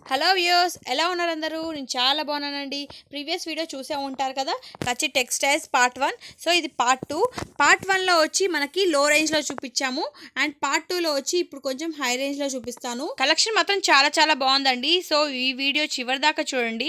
hello views ఎలా ఉన్నారు అందరూ నేను చాలా బాగున్నానండి ప్రీవియస్ వీడియో చూసే ఉంటారు కదా Kachchi textiles part one so ఇది పార్ట్ టూ పార్ట్ వన్లో వచ్చి మనకి లో రేంజ్లో చూపించాము అండ్ పార్ట్ టూలో వచ్చి ఇప్పుడు కొంచెం హై రేంజ్లో చూపిస్తాను కలెక్షన్ మాత్రం చాలా చాలా బాగుందండి సో ఈ వీడియో చివరి దాకా చూడండి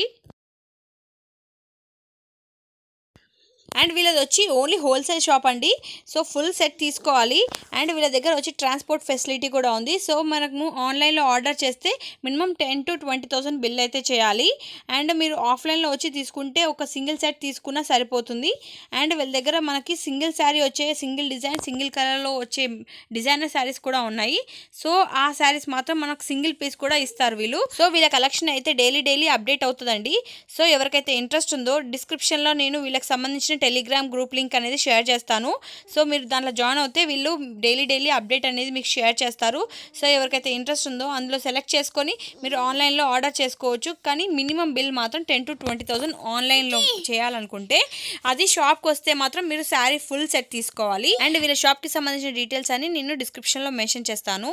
అండ్ వీళ్ళది వచ్చి ఓన్లీ హోల్సేల్ షాప్ అండి సో ఫుల్ సెట్ తీసుకోవాలి అండ్ వీళ్ళ దగ్గర వచ్చి ట్రాన్స్పోర్ట్ ఫెసిలిటీ కూడా ఉంది సో మనము ఆన్లైన్లో ఆర్డర్ చేస్తే minimum ten to twenty thousand bill అయితే చేయాలి అండ్ మీరు ఆఫ్లైన్లో వచ్చి తీసుకుంటే ఒక సింగిల్ సెట్ తీసుకున్నా సరిపోతుంది అండ్ వీళ్ళ దగ్గర మనకి సింగిల్ శారీ వచ్చే సింగిల్ డిజైన్ సింగిల్ కలర్లో వచ్చే డిజైనర్ శారీస్ కూడా ఉన్నాయి సో ఆ శారీస్ మాత్రం మనకు సింగిల్ పీస్ కూడా ఇస్తారు వీళ్ళు సో వీళ్ళ కలెక్షన్ అయితే డైలీ డైలీ అప్డేట్ అవుతుందండి సో ఎవరికైతే ఇంట్రెస్ట్ ఉందో డిస్క్రిప్షన్లో నేను వీళ్ళకి సంబంధించిన టెలిగ్రామ్ గ్రూప్ లింక్ అనేది షేర్ చేస్తాను సో మీరు దాంట్లో జాయిన్ అవుతే వీళ్ళు డైలీ డైలీ అప్డేట్ అనేది మీకు షేర్ చేస్తారు సో ఎవరికైతే ఇంట్రెస్ట్ ఉందో అందులో సెలెక్ట్ చేసుకొని మీరు ఆన్లైన్లో ఆర్డర్ చేసుకోవచ్చు కానీ మినిమం బిల్ మాత్రం టెన్ టు ట్వంటీ థౌసండ్ ఆన్లైన్లో చేయాలనుకుంటే అది షాప్కి వస్తే మాత్రం మీరు శారీ ఫుల్ సెట్ తీసుకోవాలి అండ్ వీళ్ళ షాప్కి సంబంధించిన డీటెయిల్స్ అని నేను డిస్క్రిప్షన్లో మెన్షన్ చేస్తాను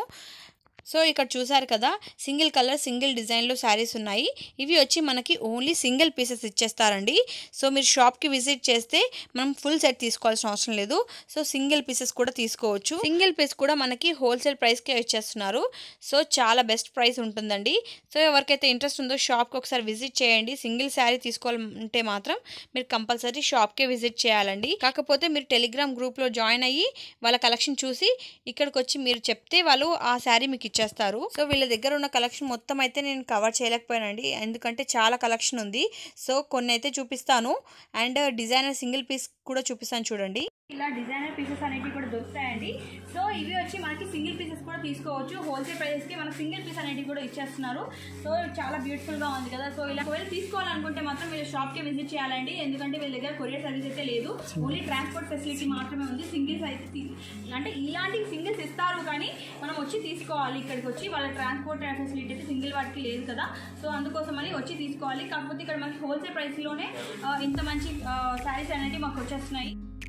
సో ఇక్కడ చూసారు కదా సింగిల్ కలర్ సింగిల్ డిజైన్లో శారీస్ ఉన్నాయి ఇవి వచ్చి మనకి ఓన్లీ సింగిల్ పీసెస్ ఇచ్చేస్తారండి సో మీరు షాప్కి విజిట్ చేస్తే మనం ఫుల్ సెట్ తీసుకోవాల్సిన అవసరం లేదు సో సింగిల్ పీసెస్ కూడా తీసుకోవచ్చు సింగిల్ పీస్ కూడా మనకి హోల్సేల్ ప్రైస్కే ఇచ్చేస్తున్నారు సో చాలా బెస్ట్ ప్రైస్ ఉంటుందండి సో ఎవరికైతే ఇంట్రెస్ట్ ఉందో షాప్కి ఒకసారి విజిట్ చేయండి సింగిల్ శారీ తీసుకోవాలంటే మాత్రం మీరు కంపల్సరీ షాప్కే విజిట్ చేయాలండి కాకపోతే మీరు టెలిగ్రామ్ గ్రూప్లో జాయిన్ అయ్యి వాళ్ళ కలెక్షన్ చూసి ఇక్కడికి వచ్చి మీరు చెప్తే వాళ్ళు ఆ శారీ మీకు ఇచ్చేస్తారు సో వీళ్ళ దగ్గర ఉన్న కలెక్షన్ మొత్తం అయితే నేను కవర్ చేయలేకపోయానండి ఎందుకంటే చాలా కలెక్షన్ ఉంది సో కొన్ని అయితే చూపిస్తాను అండ్ డిజైనర్ సింగిల్ పీస్ కూడా చూపిస్తాను చూడండి ఇలా డిజైనర్ పీసెస్ అనేవి కూడా దొరుకుతాయండి సో ఇవి వచ్చి మనకి సింగిల్ పీసెస్ కూడా తీసుకోవచ్చు హోల్సేల్ ప్రైస్కి మనకి సింగిల్ పీస్ అనేవి కూడా ఇచ్చేస్తున్నారు సో చాలా బ్యూటిఫుల్గా ఉంది కదా సో ఇలా ఒకవేళ తీసుకోవాలనుకుంటే మాత్రం వీళ్ళ షాప్కి విజిట్ చేయాలండి ఎందుకంటే వీళ్ళ దగ్గర కొరియర్ సర్వీస్ అయితే లేదు ఓన్లీ ట్రాన్స్పోర్ట్ ఫెసిలిటీ మాత్రమే ఉంది సింగిల్స్ అయితే తీ- అంటే ఇలాంటి సింగిల్స్ ఇస్తారు కానీ మనం వచ్చి తీసుకోవాలి ఇక్కడికి వచ్చి వాళ్ళ ట్రాన్స్పోర్ట్ ఫెసిలిటీ అయితే సింగిల్ వాటికి లేదు కదా సో అందుకోసమని వచ్చి తీసుకోవాలి కాకపోతే ఇక్కడ మనకి హోల్సేల్ ప్రైస్లోనే ఆ, ఇంత మంచి శారీస్ అనేవి మాకు వచ్చేస్తున్నాయి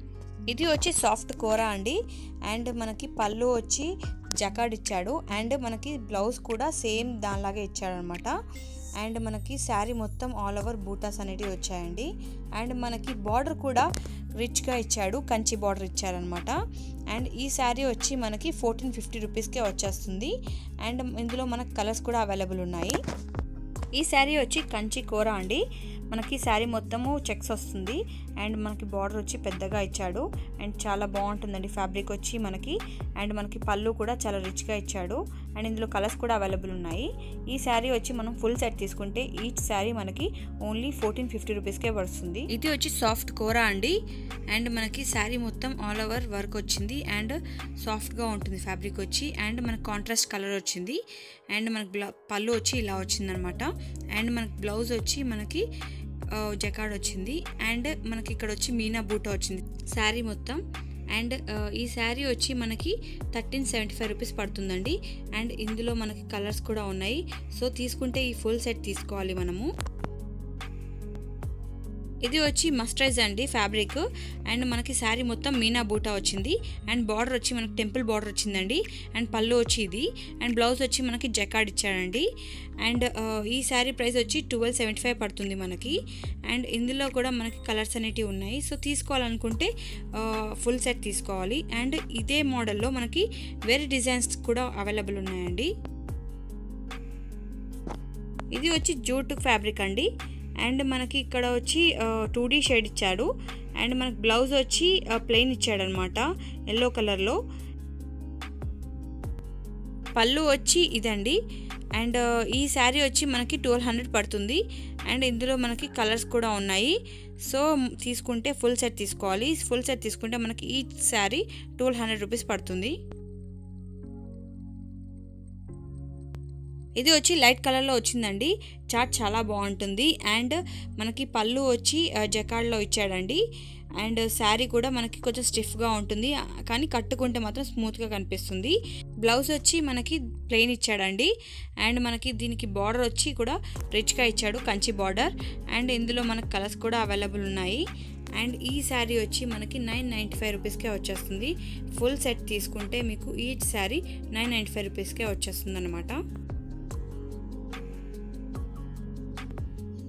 ఇది వచ్చి సాఫ్ట్ కూర అండి అండ్ మనకి పళ్ళు వచ్చి జకాడ్ ఇచ్చాడు అండ్ మనకి బ్లౌజ్ కూడా సేమ్ దానిలాగే ఇచ్చాడు అనమాట అండ్ మనకి శారీ మొత్తం ఆల్ ఓవర్ బూటాస్ అనేటివి వచ్చాయండి అండ్ మనకి బార్డర్ కూడా రిచ్గా ఇచ్చాడు కంచి బార్డర్ ఇచ్చారనమాట అండ్ ఈ శారీ వచ్చి మనకి ఫోర్టీన్ ఫిఫ్టీ రూపీస్కే వచ్చేస్తుంది అండ్ ఇందులో మనకు కలర్స్ కూడా అవైలబుల్ ఉన్నాయి ఈ శారీ వచ్చి కంచి కూర అండి మనకి శారీ మొత్తము చెక్స్ వస్తుంది అండ్ మనకి బార్డర్ వచ్చి పెద్దగా ఇచ్చాడు అండ్ చాలా బాగుంటుందండి ఫ్యాబ్రిక్ వచ్చి మనకి అండ్ మనకి పళ్ళు కూడా చాలా రిచ్గా ఇచ్చాడు అండ్ ఇందులో కలర్స్ కూడా అవైలబుల్ ఉన్నాయి ఈ శారీ వచ్చి మనం ఫుల్ సెట్ తీసుకుంటే ఈచ్ శారీ మనకి ఓన్లీ ఫోర్టీన్ ఫిఫ్టీ రూపీస్కే పడుతుంది ఇది వచ్చి సాఫ్ట్ కూర అండి అండ్ మనకి శారీ మొత్తం ఆల్ ఓవర్ వర్క్ వచ్చింది అండ్ సాఫ్ట్గా ఉంటుంది ఫ్యాబ్రిక్ వచ్చి అండ్ మనకి కాంట్రాస్ట్ కలర్ వచ్చింది అండ్ మనకి బ్లౌ పళ్ళు వచ్చి ఇలా వచ్చిందనమాట అండ్ మనకి బ్లౌజ్ వచ్చి మనకి ఆ, జకాడ్ వచ్చింది అండ్ మనకి ఇక్కడ వచ్చి మీనా బూట వచ్చింది శారీ మొత్తం అండ్ ఆ, ఈ శారీ వచ్చి మనకి థర్టీన్ సెవెంటీ ఫైవ్ రూపీస్ పడుతుందండి అండ్ ఇందులో మనకి కలర్స్ కూడా ఉన్నాయి సో తీసుకుంటే ఈ ఫుల్ సెట్ తీసుకోవాలి మనము ఇది వచ్చి మస్టరైజ్ అండి ఫ్యాబ్రిక్ అండ్ మనకి శారీ మొత్తం మీనా బూటా వచ్చింది అండ్ బార్డర్ వచ్చి మనకి టెంపుల్ బార్డర్ వచ్చిందండి అండ్ పళ్ళు వచ్చి ఇది అండ్ బ్లౌజ్ వచ్చి మనకి జకాడ్ ఇచ్చాడండి అండ్ ఆ, ఈ శారీ ప్రైస్ వచ్చి ట్వెల్వ్ సెవెంటీ ఫైవ్ పడుతుంది మనకి అండ్ ఇందులో కూడా మనకి కలర్స్ అనేటివి ఉన్నాయి సో తీసుకోవాలనుకుంటే ఫుల్ సెట్ తీసుకోవాలి అండ్ ఇదే మోడల్లో మనకి వేరే డిజైన్స్ కూడా అవైలబుల్ ఉన్నాయండి ఇది వచ్చి జూట్ ఫ్యాబ్రిక్ అండి అండ్ మనకి ఇక్కడ వచ్చి టూ డీ షేడ్ ఇచ్చాడు అండ్ మనకి బ్లౌజ్ వచ్చి ప్లెయిన్ ఇచ్చాడనమాట ఎల్లో కలర్లో పళ్ళు వచ్చి ఇదండి అండ్ ఈ శారీ వచ్చి మనకి ట్వెల్వ్ హండ్రెడ్ పడుతుంది అండ్ ఇందులో మనకి కలర్స్ కూడా ఉన్నాయి సో తీసుకుంటే ఫుల్ సెట్ తీసుకోవాలి ఫుల్ సెట్ తీసుకుంటే మనకి ఈ శారీ ట్వెల్వ్ హండ్రెడ్ రూపీస్ పడుతుంది ఇది వచ్చి లైట్ కలర్లో వచ్చిందండి చాట్ చాలా బాగుంటుంది అండ్ మనకి పళ్ళు వచ్చి ఆ, జకాడ్లో ఇచ్చాడండి అండ్ శారీ కూడా మనకి కొంచెం స్టిఫ్గా ఉంటుంది ఆ, కానీ కట్టుకుంటే మాత్రం స్మూత్గా కనిపిస్తుంది బ్లౌజ్ వచ్చి మనకి ప్లెయిన్ ఇచ్చాడండి అండ్ మనకి దీనికి బార్డర్ వచ్చి కూడా రిచ్గా ఇచ్చాడు కంచి బార్డర్ అండ్ ఇందులో మనకు కలర్స్ కూడా అవైలబుల్ ఉన్నాయి అండ్ ఈ శారీ వచ్చి మనకి నైన్ నైంటీ ఫైవ్ రూపీస్కే వచ్చేస్తుంది ఫుల్ సెట్ తీసుకుంటే మీకు each sari nine ninety five రూపీస్కే వచ్చేస్తుంది అనమాట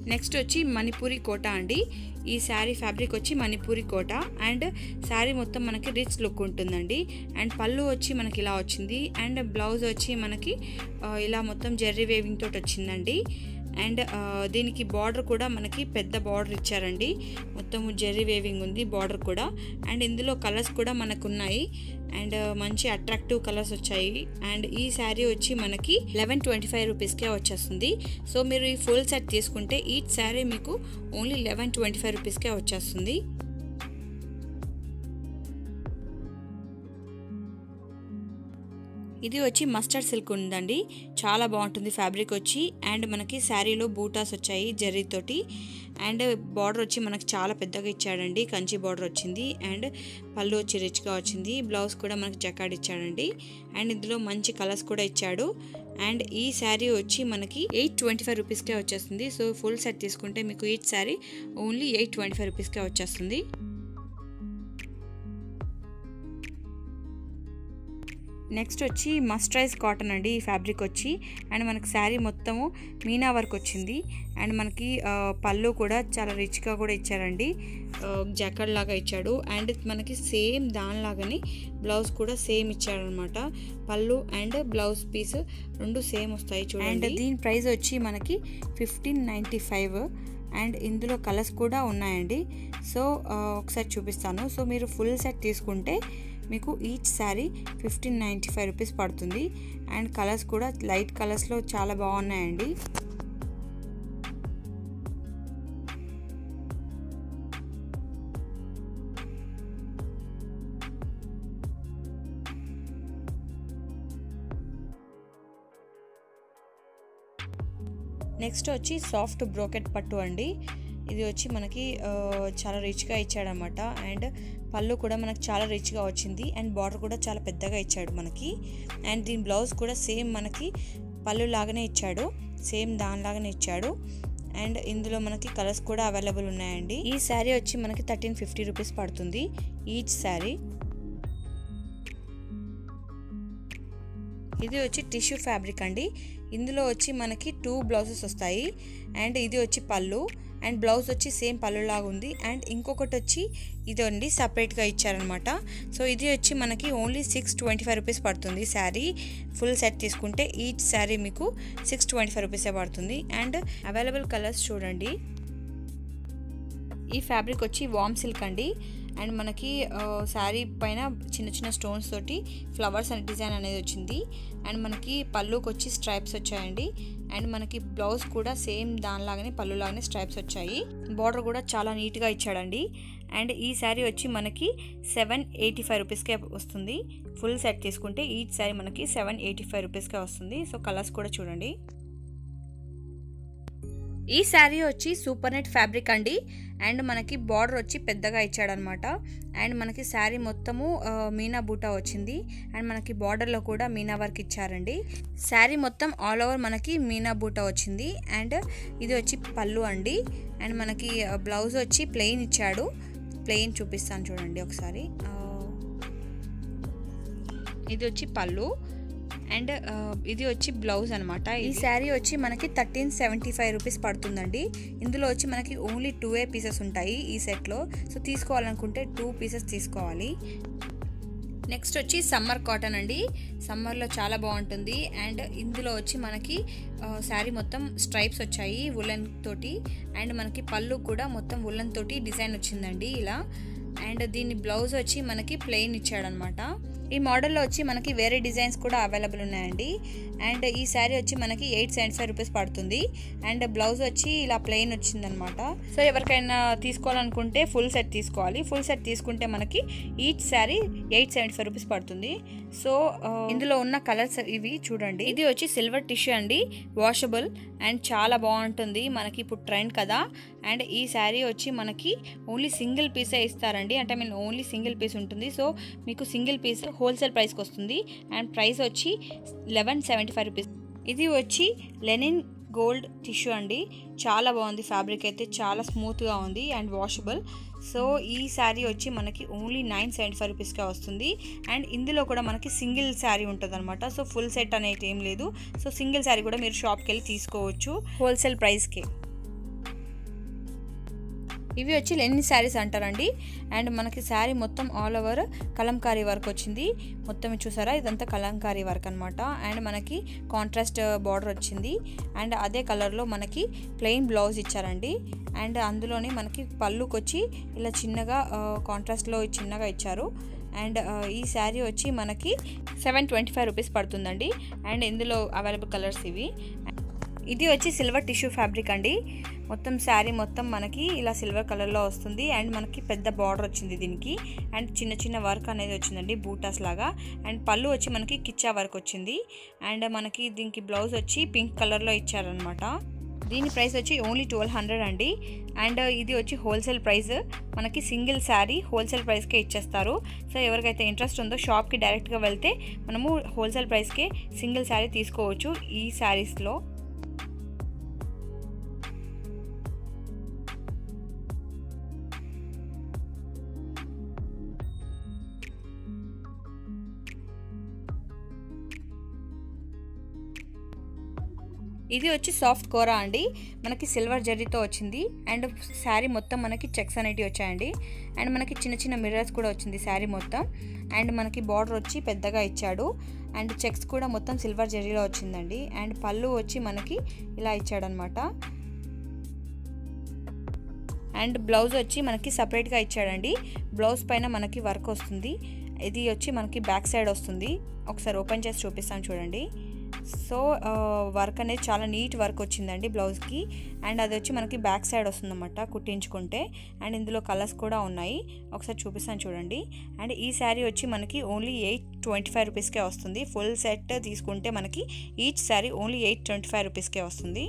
నెక్స్ట్ వచ్చి మణిపూరి కోట అండి ఈ శారీ ఫ్యాబ్రిక్ వచ్చి మణిపూరి కోట అండ్ శారీ మొత్తం మనకి రిచ్ లుక్ ఉంటుందండి అండ్ పళ్ళు వచ్చి మనకి ఇలా వచ్చింది అండ్ బ్లౌజ్ వచ్చి మనకి ఆ, ఇలా మొత్తం జెర్రీ వేవింగ్ తోటి వచ్చిందండి అండ్ ఆ, దీనికి బార్డర్ కూడా మనకి పెద్ద బార్డర్ ఇచ్చారండి మొత్తం జెర్రీ వేవింగ్ ఉంది బార్డర్ కూడా అండ్ ఇందులో కలర్స్ కూడా మనకు ఉన్నాయి అండ్ మంచి అట్రాక్టివ్ కలర్స్ వచ్చాయి అండ్ ఈ శారీ వచ్చి మనకి లెవెన్ ట్వంటీ ఫైవ్ రూపీస్కే వచ్చేస్తుంది సో మీరు ఈ ఫుల్ సెట్ తీసుకుంటే ఈచ్ శారీ మీకు ఓన్లీ లెవెన్ ట్వంటీ ఫైవ్ రూపీస్కే వచ్చేస్తుంది ఇది వచ్చి మస్టర్డ్ సిల్క్ ఉందండి చాలా బాగుంటుంది ఫ్యాబ్రిక్ వచ్చి అండ్ మనకి శారీలో బూటాస్ వచ్చాయి జరీతోటి అండ్ బార్డర్ వచ్చి మనకి చాలా పెద్దగా ఇచ్చాడండి కంచి బార్డర్ వచ్చింది అండ్ పళ్ళు వచ్చి రిచ్గా వచ్చింది బ్లౌజ్ కూడా మనకి జకాడ్ ఇచ్చాడండి అండ్ ఇందులో మంచి కలర్స్ కూడా ఇచ్చాడు అండ్ ఈ శారీ వచ్చి మనకి ఎయిట్ ట్వంటీ ఫైవ్ రూపీస్కే వచ్చేస్తుంది సో ఫుల్ సెట్ తీసుకుంటే మీకు each sari only eight twenty five రూపీస్కే వచ్చేస్తుంది నెక్స్ట్ వచ్చి మస్టరైజ్ కాటన్ అండి ఈ ఫ్యాబ్రిక్ వచ్చి అండ్ మనకి శారీ మొత్తము మీనా వర్క్ వచ్చింది అండ్ మనకి ఆ, పళ్ళు కూడా చాలా రిచ్గా కూడా ఇచ్చారండి జకడ్ లాగా ఇచ్చాడు అండ్ మనకి సేమ్ దానిలాగానే బ్లౌజ్ కూడా సేమ్ ఇచ్చాడనమాట పళ్ళు అండ్ బ్లౌజ్ పీస్ రెండు సేమ్ వస్తాయి చూడండి అండ్ దీని ప్రైస్ వచ్చి మనకి ఫిఫ్టీన్ నైంటీ ఫైవ్ అండ్ ఇందులో కలర్స్ కూడా ఉన్నాయండి సో ఆ, ఒకసారి చూపిస్తాను సో మీరు ఫుల్ సెట్ తీసుకుంటే మీకు each sari fifteen ninety five rupees పడుతుంది అండ్ కలర్స్ కూడా లైట్ కలర్స్లో చాలా బాగున్నాయండి నెక్స్ట్ వచ్చి సాఫ్ట్ బ్రోకెట్ పట్టు అండి ఇది వచ్చి మనకి ఆ, చాలా రిచ్గా ఇచ్చాడనమాట అండ్ పళ్ళు కూడా మనకు చాలా రిచ్గా వచ్చింది అండ్ బార్డర్ కూడా చాలా పెద్దగా ఇచ్చాడు మనకి అండ్ దీని బ్లౌజ్ కూడా సేమ్ మనకి పళ్ళు లాగానే ఇచ్చాడు సేమ్ దానిలాగానే ఇచ్చాడు అండ్ ఇందులో మనకి కలర్స్ కూడా అవైలబుల్ ఉన్నాయండి ఈ శారీ వచ్చి మనకి థర్టీన్ ఫిఫ్టీ రూపీస్ పడుతుంది ఈచ్ శారీ ఇది వచ్చి టిష్యూ ఫ్యాబ్రిక్ అండి ఇందులో వచ్చి మనకి టూ బ్లౌజెస్ వస్తాయి అండ్ ఇది వచ్చి పళ్ళు అండ్ బ్లౌజ్ వచ్చి సేమ్ పళ్ళులాగా ఉంది అండ్ ఇంకొకటి వచ్చి ఇది అండి సపరేట్గా ఇచ్చారనమాట సో ఇది వచ్చి మనకి only six twenty five rupees పడుతుంది శారీ ఫుల్ సెట్ తీసుకుంటే ఈచ్ శారీ మీకు సిక్స్ ట్వంటీ ఫైవ్ రూపీసే పడుతుంది అండ్ అవైలబుల్ కలర్స్ చూడండి ఈ ఫ్యాబ్రిక్ వచ్చి వామ్ సిల్క్ అండి అండ్ మనకి శారీ పైన చిన్న చిన్న స్టోన్స్ తోటి ఫ్లవర్స్ అనే డిజైన్ అనేది వచ్చింది అండ్ మనకి పళ్ళుకి వచ్చి స్ట్రైప్స్ వచ్చాయండి అండ్ మనకి బ్లౌజ్ కూడా సేమ్ దానిలాగానే పళ్ళులాగానే స్ట్రైప్స్ వచ్చాయి బార్డర్ కూడా చాలా నీట్గా ఇచ్చాడండి అండ్ ఈ శారీ వచ్చి మనకి సెవెన్ ఎయిటీ ఫైవ్ రూపీస్కే వస్తుంది ఫుల్ సెట్ తీసుకుంటే ఈచ్ శారీ మనకి సెవెన్ ఎయిటీ ఫైవ్ రూపీస్కే వస్తుంది సో కలర్స్ కూడా చూడండి ఈ శారీ వచ్చి సూపర్ నెట్ ఫ్యాబ్రిక్ అండి అండ్ మనకి బార్డర్ వచ్చి పెద్దగా ఇచ్చాడనమాట అండ్ మనకి శారీ మొత్తము ఆ, మీనా బూటా వచ్చింది అండ్ మనకి బార్డర్లో కూడా మీనా వర్క్ ఇచ్చారండి శారీ మొత్తం ఆల్ ఓవర్ మనకి మీనా బూటా వచ్చింది అండ్ ఇది వచ్చి పళ్ళు అండి అండ్ మనకి బ్లౌజ్ వచ్చి ప్లెయిన్ ఇచ్చాడు ప్లెయిన్ చూపిస్తాను చూడండి ఒకసారి ఆ, ఇది వచ్చి పళ్ళు అండ్ ఆ, ఇది వచ్చి బ్లౌజ్ అనమాట ఈ శారీ వచ్చి మనకి థర్టీన్ సెవెంటీ ఫైవ్ రూపీస్ పడుతుందండి ఇందులో వచ్చి మనకి ఓన్లీ టూ ఏ పీసెస్ ఉంటాయి ఈ సెట్లో సో తీసుకోవాలనుకుంటే టూ పీసెస్ తీసుకోవాలి నెక్స్ట్ వచ్చి సమ్మర్ కాటన్ అండి సమ్మర్లో చాలా బాగుంటుంది అండ్ ఇందులో వచ్చి మనకి శారీ మొత్తం స్ట్రైప్స్ వచ్చాయి ఉలన్ తోటి అండ్ మనకి పళ్ళు కూడా మొత్తం ఉలన్ తోటి డిజైన్ వచ్చిందండి ఇలా అండ్ దీని బ్లౌజ్ వచ్చి మనకి ప్లెయిన్ ఇచ్చాడనమాట ఈ మోడల్లో వచ్చి మనకి వేరే డిజైన్స్ కూడా అవైలబుల్ ఉన్నాయండి అండ్ ఈ శారీ వచ్చి మనకి ఎయిట్ సెవెంటీ ఫైవ్ రూపీస్ పడుతుంది అండ్ బ్లౌజ్ వచ్చి ఇలా ప్లెయిన్ వచ్చిందనమాట సో ఎవరికైనా తీసుకోవాలనుకుంటే ఫుల్ సెట్ తీసుకోవాలి ఫుల్ సెట్ తీసుకుంటే మనకి each sari eight seventy five rupees పడుతుంది సో ఆ, ఇందులో ఉన్న కలర్స్ ఇవి చూడండి ఇది వచ్చి సిల్వర్ టిష్యూ అండి వాషబుల్ అండ్ చాలా బాగుంటుంది మనకి ఇప్పుడు ట్రెండ్ కదా అండ్ ఈ శారీ వచ్చి మనకి ఓన్లీ సింగిల్ పీసే ఇస్తారండి అంటే మీన్ ఓన్లీ సింగిల్ పీస్ ఉంటుంది సో మీకు సింగిల్ పీస్ హోల్సేల్ ప్రైస్కి వస్తుంది అండ్ ప్రైస్ వచ్చి లెవెన్ సెవెంటీ ఫైవ్ రూపీస్ ఇది వచ్చి లెనిన్ గోల్డ్ టిష్యూ అండి చాలా బాగుంది ఫ్యాబ్రిక్ అయితే చాలా స్మూత్గా ఉంది అండ్ వాషబుల్ సో ఈ శారీ వచ్చి మనకి ఓన్లీ నైన్ సెవెంటీ ఫైవ్ రూపీస్కే వస్తుంది అండ్ ఇందులో కూడా మనకి సింగిల్ శారీ ఉంటుంది అనమాట సో ఫుల్ సెట్ అనేది ఏం లేదు సో సింగిల్ శారీ కూడా మీరు షాప్కి వెళ్ళి తీసుకోవచ్చు హోల్సేల్ ప్రైస్కి ఇవి వచ్చి లెనిన్ శారీస్ అంటారండి అండ్ మనకి శారీ మొత్తం ఆల్ ఓవర్ కలంకారీ వర్క్ వచ్చింది మొత్తం చూసారా ఇదంతా కలంకారీ వర్క్ అనమాట అండ్ మనకి కాంట్రాస్ట్ బార్డర్ వచ్చింది అండ్ అదే కలర్లో మనకి ప్లెయిన్ బ్లౌజ్ ఇచ్చారండి అండ్ అందులోనే మనకి పళ్ళుకి వచ్చి ఇలా చిన్నగా కాంట్రాస్ట్లో చిన్నగా ఇచ్చారు అండ్ ఈ శారీ వచ్చి మనకి సెవెన్ ట్వంటీ ఫైవ్ రూపీస్ పడుతుందండి అండ్ ఇందులో అవైలబుల్ కలర్స్ ఇవి ఇది వచ్చి సిల్వర్ టిష్యూ ఫ్యాబ్రిక్ అండి మొత్తం శారీ మొత్తం మనకి ఇలా సిల్వర్ కలర్లో వస్తుంది అండ్ మనకి పెద్ద బార్డర్ వచ్చింది దీనికి అండ్ చిన్న చిన్న వర్క్ అనేది వచ్చిందండి బూటాస్ లాగా అండ్ పళ్ళు వచ్చి మనకి కిచ్చా వర్క్ వచ్చింది అండ్ మనకి దీనికి బ్లౌజ్ వచ్చి పింక్ కలర్లో ఇచ్చారనమాట దీని ప్రైస్ వచ్చి ఓన్లీ ట్వెల్వ్ హండ్రెడ్ అండి అండ్ ఇది వచ్చి హోల్సేల్ ప్రైస్ మనకి సింగిల్ శారీ హోల్సేల్ ప్రైస్కే ఇచ్చేస్తారు సో ఎవరికైతే ఇంట్రెస్ట్ ఉందో షాప్కి డైరెక్ట్గా వెళ్తే మనము హోల్సేల్ ప్రైస్కే సింగిల్ శారీ తీసుకోవచ్చు ఈ శారీస్లో ఇది వచ్చి సాఫ్ట్ కూర అండి మనకి సిల్వర్ జరీతో వచ్చింది అండ్ శారీ మొత్తం మనకి చెక్స్ అనేటివి వచ్చాయండి అండ్ మనకి చిన్న చిన్న మిర్రర్స్ కూడా వచ్చింది శారీ మొత్తం అండ్ మనకి బార్డర్ వచ్చి పెద్దగా ఇచ్చాడు అండ్ చెక్స్ కూడా మొత్తం సిల్వర్ జరీలో వచ్చిందండి అండ్ పళ్ళు వచ్చి మనకి ఇలా ఇచ్చాడనమాట అండ్ బ్లౌజ్ వచ్చి మనకి సపరేట్గా ఇచ్చాడండి బ్లౌజ్ పైన మనకి వర్క్ వస్తుంది ఇది వచ్చి మనకి బ్యాక్ సైడ్ వస్తుంది ఒకసారి ఓపెన్ చేసి చూపిస్తాను చూడండి సో వర్క్ అనేది చాలా నీట్ వర్క్ వచ్చిందండి బ్లౌజ్కి అండ్ అది వచ్చి మనకి బ్యాక్ సైడ్ వస్తుందన్నమాట కుట్టించుకుంటే అండ్ ఇందులో కలర్స్ కూడా ఉన్నాయి ఒకసారి చూపిస్తాను చూడండి అండ్ ఈ శారీ వచ్చి మనకి ఓన్లీ ఎయిట్ ట్వంటీ ఫైవ్ రూపీస్కే వస్తుంది ఫుల్ సెట్ తీసుకుంటే మనకి each sari only eight twenty five రూపీస్కే వస్తుంది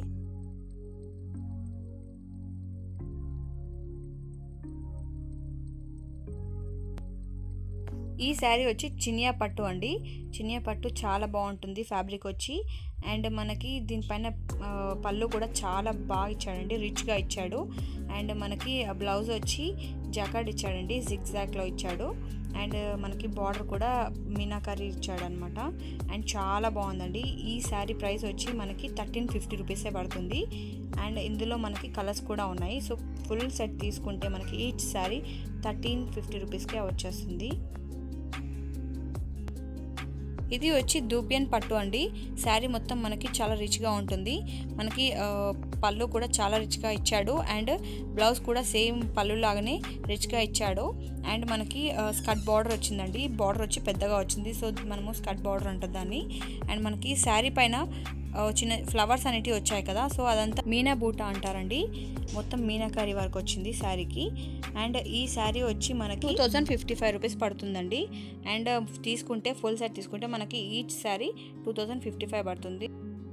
ఈ శారీ వచ్చి చినియా పట్టు అండి చినియా పట్టు చాలా బాగుంటుంది ఫ్యాబ్రిక్ వచ్చి అండ్ మనకి దీనిపైన పళ్ళు కూడా చాలా బాగా ఇచ్చాడండి రిచ్గా ఇచ్చాడు అండ్ మనకి బ్లౌజ్ వచ్చి జాకెట్ ఇచ్చాడండి జిగ్ జాక్లో ఇచ్చాడు అండ్ మనకి బార్డర్ కూడా మీనాకరీ ఇచ్చాడు అనమాట అండ్ చాలా బాగుందండి ఈ శారీ ప్రైస్ వచ్చి మనకి థర్టీన్ ఫిఫ్టీ రూపీసే పడుతుంది అండ్ ఇందులో మనకి కలర్స్ కూడా ఉన్నాయి సో ఫుల్ సెట్ తీసుకుంటే మనకి ఈచ్ శారీ థర్టీన్ ఫిఫ్టీ రూపీస్కే వచ్చేస్తుంది ఇది వచ్చి దూపియన్ పట్టు అండి శారీ మొత్తం మనకి చాలా రిచ్గా ఉంటుంది మనకి పళ్ళు కూడా చాలా రిచ్గా ఇచ్చాడు అండ్ బ్లౌజ్ కూడా సేమ్ పళ్ళు లాగానే రిచ్గా ఇచ్చాడు అండ్ మనకి స్కర్ట్ బార్డర్ వచ్చిందండి బార్డర్ వచ్చి పెద్దగా వచ్చింది సో మనము స్కర్ట్ బార్డర్ అంటుంది దాన్ని అండ్ మనకి శారీ పైన చిన్న ఫ్లవర్స్ అనేటివి వచ్చాయి కదా సో అదంతా మీనా బూటా అంటారండి మొత్తం మీనాకారి వర్క్ వచ్చింది శారీకి అండ్ ఈ శారీ వచ్చి మనకి two thousand fifty five rupees పడుతుందండి అండ్ తీసుకుంటే ఫుల్ సెట్ తీసుకుంటే మనకి each sari two thousand fifty five పడుతుంది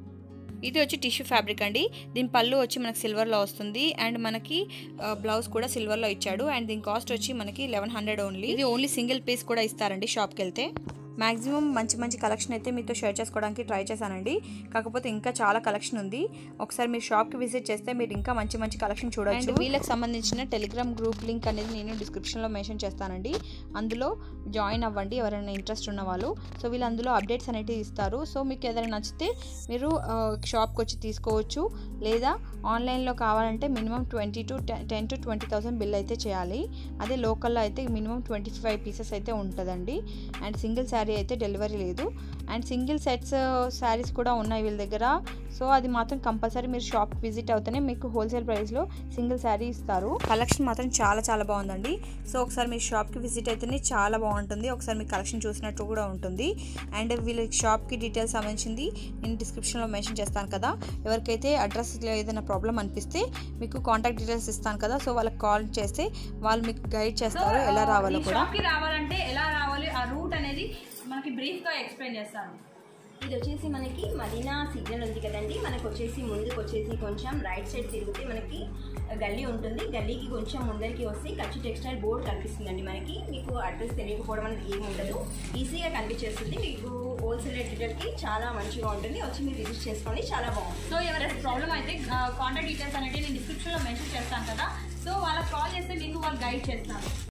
ఇది వచ్చి టిష్యూ ఫ్యాబ్రిక్ అండి దీని పళ్ళు వచ్చి మనకి సిల్వర్లో వస్తుంది అండ్ మనకి బ్లౌజ్ కూడా సిల్వర్లో ఇచ్చాడు అండ్ దీని కాస్ట్ వచ్చి మనకి లెవెన్ హండ్రెడ్ ఓన్లీ ఇది ఓన్లీ సింగిల్ పీస్ కూడా ఇస్తారండి షాప్కి వెళ్తే మ్యాక్సిమం మంచి మంచి కలెక్షన్ అయితే మీతో షేర్ చేసుకోవడానికి ట్రై చేశానండి కాకపోతే ఇంకా చాలా కలెక్షన్ ఉంది ఒకసారి మీరు షాప్కి విజిట్ చేస్తే మీరు ఇంకా మంచి మంచి కలెక్షన్ చూడొచ్చు అండ్ వీళ్ళకి సంబంధించిన టెలిగ్రామ్ గ్రూప్ లింక్ అనేది నేను డిస్క్రిప్షన్లో మెన్షన్ చేస్తానండి అందులో జాయిన్ అవ్వండి ఎవరైనా ఇంట్రెస్ట్ ఉన్న వాళ్ళు సో వీళ్ళు అందులో అప్డేట్స్ అనేవి ఇస్తారు సో మీకు ఏదైనా నచ్చితే మీరు షాప్కి వచ్చి తీసుకోవచ్చు లేదా ఆన్లైన్లో కావాలంటే minimum twenty to ten to twenty thousand bill అయితే చేయాలి అదే లోకల్లో అయితే మినిమం ట్వంటీ ఫైవ్ పీసెస్ అయితే ఉంటుందండి అండ్ సింగిల్ శారీ అయితే డెలివరీ లేదు అండ్ సింగిల్ సెట్స్ శారీస్ కూడా ఉన్నాయి వీళ్ళ దగ్గర సో అది మాత్రం కంపల్సరీ మీరు షాప్ విజిట్ అవుతేనే మీకు హోల్సేల్ ప్రైస్లో సింగిల్ శారీ ఇస్తారు కలెక్షన్ మాత్రం చాలా చాలా బాగుందండి సో ఒకసారి మీరు షాప్కి విజిట్ అయితేనే చాలా బాగుంటుంది ఒకసారి మీ కలెక్షన్ చూసినట్టు కూడా ఉంటుంది అండ్ వీళ్ళ షాప్కి డీటెయిల్స్ సంబంధించింది నేను డిస్క్రిప్షన్లో మెన్షన్ చేస్తాను కదా ఎవరికైతే అడ్రస్ ఏదైనా ప్రాబ్లం అనిపిస్తే మీకు కాంటాక్ట్ డీటెయిల్స్ ఇస్తాను కదా సో వాళ్ళకి కాల్ చేస్తే వాళ్ళు మీకు గైడ్ చేస్తారు ఎలా రావాలో కూడా షాప్కి రావాలంటే ఎలా రావాలి ఆ రూట్ అనేది మనకి బ్రీఫ్గా ఎక్స్ప్లెయిన్ చేస్తాను ఇది వచ్చేసి మనకి మదీనా సిగ్నల్ ఉంది కదండి మనకు వచ్చేసి ముందుకు వచ్చేసి కొంచెం రైట్ సైడ్ తిరిగితే మనకి గల్లీ ఉంటుంది గల్లీకి కొంచెం ముందరికి వస్తే కచ్చి టెక్స్టైల్ బోర్డ్ కనిపిస్తుందండి మనకి మీకు అడ్రస్ తెలియకపోవడం అనేది ఏమి ఉండదు ఈజీగా కనిపించేస్తుంది మీకు హోల్సేల్ రేట్కి చాలా మంచిగా ఉంటుంది వచ్చి మీరు విజిట్ చేసుకోండి చాలా బాగుంది సో ఎవరైనా ప్రాబ్లం అయితే కాంటాక్ట్ డీటెయిల్స్ అనేవి నేను డిస్క్రిప్షన్లో మెన్షన్ చేస్తాను కదా సో వాళ్ళకి కాల్ చేస్తే మీకు వాళ్ళు గైడ్ చేస్తాను